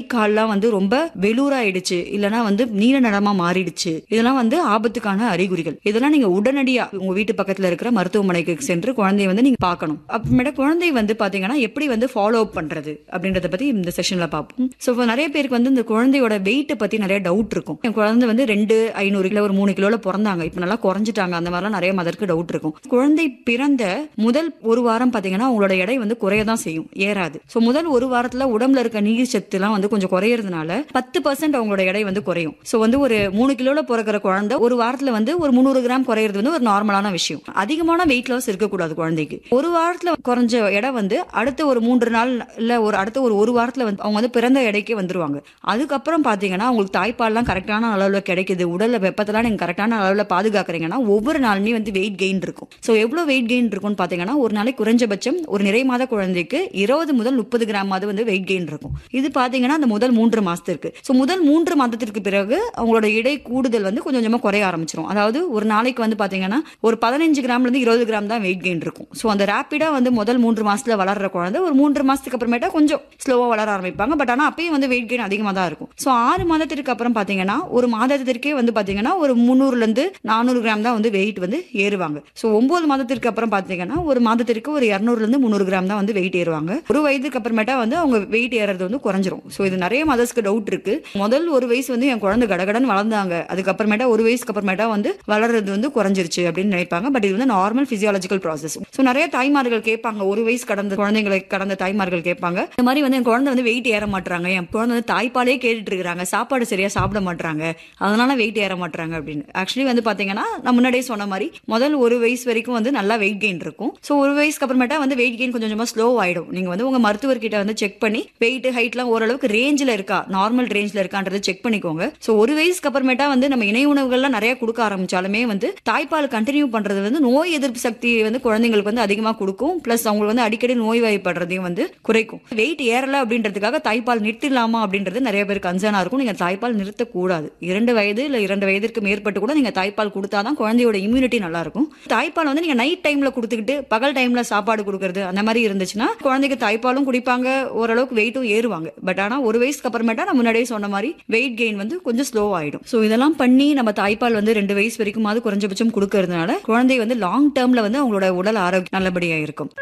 கால்லாம் வந்து ரொம்ப வெளூராயிடுச்சு இல்லனா வந்து நீல நிறமா மாறிடுச்சு இதெல்லாம் வந்து ஆபத்துக்கான அறிகுறிகள் இதெல்லாம் நீங்க உடனடியா உங்க வீட்டு பக்கத்துல இருக்கிற மருத்துவமனைக்கு சென்று குழந்தைய வந்து நீங்க பார்க்கணும் அப்புறமேட்ட குழந்தை வந்து பாத்தீங்கன்னா எப்படி வந்து ஃபாலோ அப் பண்றது அப்படின்றத பத்தி இந்த செஷன்ல பார்ப்போம் ஸோ நிறைய பேருக்கு வந்து இந்த குழந்தையோட வெயிட்டை பத்தி நிறைய டவுட் இருக்கும் என் குழந்தை வந்து ரெண்டு ஐநூறு கிலோ ஒரு மூணு கிலோல பிறந்தாங்க இப்ப நல்லா குறைஞ்சிட்டாங்க அந்த மாதிரிலாம் நிறைய மதருக்கு டவுட் இருக்கும் குழந்தை பிறந்த முதல் ஒரு வாரம் பாத்தீங்கன்னா அவங்களோட எடை வந்து குறைய தான் செய்யும் ஏறாது ஸோ முதல் ஒரு வாரத்துல உடம்புல இருக்க நீர் சத்து எல்லாம் வந்து கொஞ்சம் குறையறதுனால பத்து பர்சன்ட் அவங்களோட எடை வந்து குறையும் ஸோ வந்து ஒரு மூணு கிலோல பிறக்கிற குழந்தை ஒரு வாரத்துல வந்து ஒரு முந்நூறு கிராம் குறையிறது வந்து ஒரு நார்மலான விஷயம் அதிகமான வெயிட் லாஸ் இருக்கக்கூடாது குழந்தைக்கு ஒரு வாரத்துல குறைஞ்ச எடை வந்து அடுத்த ஒரு மூன்று நாள் இல்ல ஒரு அடுத்த ஒரு ஒரு வாரத்துல வந்து அவங்க வந்து பிறந்த எடைக்கே வந்துருவாங்க அதுக்கப்புறம் பாத்தீங்கன்னா உங்களுக்கு தாய்ப்பால்லாம் கரெக்டான அளவுல கிடைக்குது உடல்ல வெப்பத்தெல்லாம் நீங்க கரெக்டான அளவுல பாதுகாக்கிறீங்கன்னா ஒவ்வொரு நாளுமே வந்து வெயிட் கெயின் இருக்கும் ஸோ எவ்வளவு வெயிட் கெயின் இருக்கும்னு பாத்தீங்கன்னா ஒரு நாளைக்கு குறைஞ்சபட்சம் ஒரு நிறை மாத குழந்தைக்கு இருபது முதல் முப்பது கிராம் வந்து வெயிட் கெயின் இருக்கும் இது பாத்தீங்கன்னா அந்த முதல் மூன்று மாசத்திற்கு ஸோ முதல் மூன்று மாதத்திற்கு பிறகு அவங்களோட இடை கூடுதல் வந்து கொஞ்சம் கொஞ்சமா குறைய ஆரம்பிச்சிடும் அதாவது ஒரு நாளைக்கு வந்து பாத்தீங்கன்னா ஒரு பதினஞ்சு கிராம்ல இருந்து இருபது கிராம் தான் வெயிட் கெயின் இருக்கும் ஸோ அந்த ரேப்பிடா வந்து முதல் மூன்று மாசத்துல வளர்ற குழந்தை ஒரு மூன்று மாசத்துக்கு அப்புறமேட்டா கொஞ்சம் ஸ்லோவா வளர ஆரம்பிப்பாங்க பட் ஆனா அப்பயும் வந்து வெயிட் கெயின் அதிகமா தான் இருக்கும் ஸோ ஆறு மாதத்திற்கு அப்புறம் பாத்தீங்கன்னா ஒரு மாதத்திற்கே வந்து பாத்தீங்கன்னா ஒரு முந்நூறுல இருந்து நானூறு கிராம் தான் வந்து வெயிட் வந்து ஏறுவாங்க ஸோ ஒன்பது மாதத்திற்கு அப்புறம் பாத்தீங்கன்னா ஒரு மாதத்திற்கு ஒரு இரநூறுல இருந்து முந்நூறு கிராம் தான் வந்து வெயிட் ஏறுவாங்க ஒரு வயதுக்கு அப்புறமேட்டா வந்து அவங்க வெயிட் ஏறது வந்து குறைஞ்சிரும் ஸோ இது நிறைய மதர்ஸ்க்கு டவுட் இருக்கு முதல் ஒரு வயசு வந்து என் குழந்தை கடகடன் வளர்ந்தாங்க அதுக்கப்புறமேட்டா ஒரு வயசுக்கு அப்புறமேட்டா வந்து வளர்றது வந்து குறைஞ்சிருச்சு அப்படின்னு நினைப்பாங்க பட் இது வந்து நார்மல் பிசியாலஜிக்கல் ப்ராசஸ் ஸோ நிறைய தாய்மார்கள் கேட்பாங்க ஒரு வயசு கடந்த குழந்தைங்களை கடந்த தாய்மார்கள் கேட்பாங்க இந்த மாதிரி வந்து என் குழந்தை வந்து வெயிட் ஏற மாட்டாங்க என் குழந்தை வந்து தாய்ப்பாலே கேட்டுட்டு இருக்காங்க சாப்பாடு சரியா சாப்பிட மாட்டாங்க அதனால வெயிட் ஏற மாட்டாங்க அப்படின்னு ஆக்சுவலி வந்து பாத்தீங்கன்னா நான் முன்னாடியே சொன்ன மாதிரி முதல் ஒரு வயசு வரைக்கும் வந்து நல்லா வெயிட் கெயின் இருக்கும் ஸோ ஒரு வயசுக்கு அப்புறமேட்டா வந்து வெயிட் கெயின் கொஞ்சம் கொஞ்சமா ஸ்லோ ஆயிடும் நீங்க வந்து உங்க மருத்துவர்கிட்ட வந்து செக் பண்ணி வெயிட் ஹைட்லாம் ஓரளவுக்கு ரேஞ்சில் இருக்கா நார்மல் ரேஞ்சில் இருக்கான்றதை செக் பண்ணிக்கோங்க ஸோ ஒரு வயசுக்கு அப்புறமேட்டா வந்து நம்ம இணை உணவுகள்லாம் நிறைய கொடுக்க ஆரம்பிச்சாலுமே வந்து தாய்ப்பால் கண்டினியூ பண்றது வந்து நோய் எதிர்ப்பு சக்தி வந்து குழந்தைங்களுக்கு வந்து அதிகமா கொடுக்கும் பிளஸ் அவங்களுக்கு வந்து அடிக்கடி நோய் வாய்ப்படுறதையும் வந்து குறைக்கும் வெயிட் ஏறல அப்படின்றதுக்காக தாய்ப்பால் நிறுத்திடலாமா அப்படின்றது நிறைய பேர் கன்சர்னா இருக்கும் நீங்க தாய்ப்பால் நிறுத்தக்கூடாது இரண்டு வயது இல்ல இரண்டு வயதிற்கு மேற்பட்டு கூட நீங்க தாய்ப்பால் கொடுத்தாதான் குழந்தையோட இம்யூனிட்டி நல்லா இருக்கும் தாய்ப்பால் வந்து நீங்க நைட் டைம்ல கொடுத்துக்கிட்டு பகல் டைம்ல சாப்பாடு கொடுக்கறது அந்த மாதிரி இருந்துச்சுன்னா குழந்தைக்கு தாய்ப்பாலும் குடிப்பாங்க ஓரளவுக்கு வெயிட்டும் ஏறுவாங்க பட் ஆனா ஒரு வயசுக்கு அப்புறமேட்டா நான் முன்னாடியே சொன்ன மாதிரி வெயிட் கெயின் வந்து கொஞ்சம் ஸ்லோ ஆயிடும் ஸோ இதெல்லாம் பண்ணி நம்ம தாய்ப்பால் வந்து ரெண்டு வயசு வரைக்குமாவது குறைஞ்சபட்சம் கொடுக்கறதுனால குழந்தை வந்து லாங் டேர்ம்ல வந்து அவங்களோட உடல் ஆரோக்கியம் நல்லபடியா இருக்கும்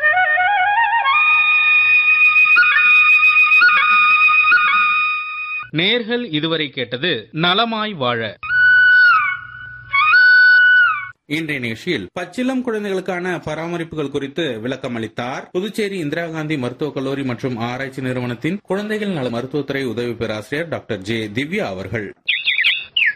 நேர்கள் இதுவரை கேட்டது நலமாய் வாழ இன்றைய நிகழ்ச்சியில் பச்சிளம் குழந்தைகளுக்கான பராமரிப்புகள் குறித்து விளக்கம் அளித்தார் புதுச்சேரி இந்திரா காந்தி மருத்துவக் கல்லூரி மற்றும் ஆராய்ச்சி நிறுவனத்தின் குழந்தைகள் நல மருத்துவத்துறை உதவி பேராசிரியர் டாக்டர் ஜே திவ்யா அவர்கள்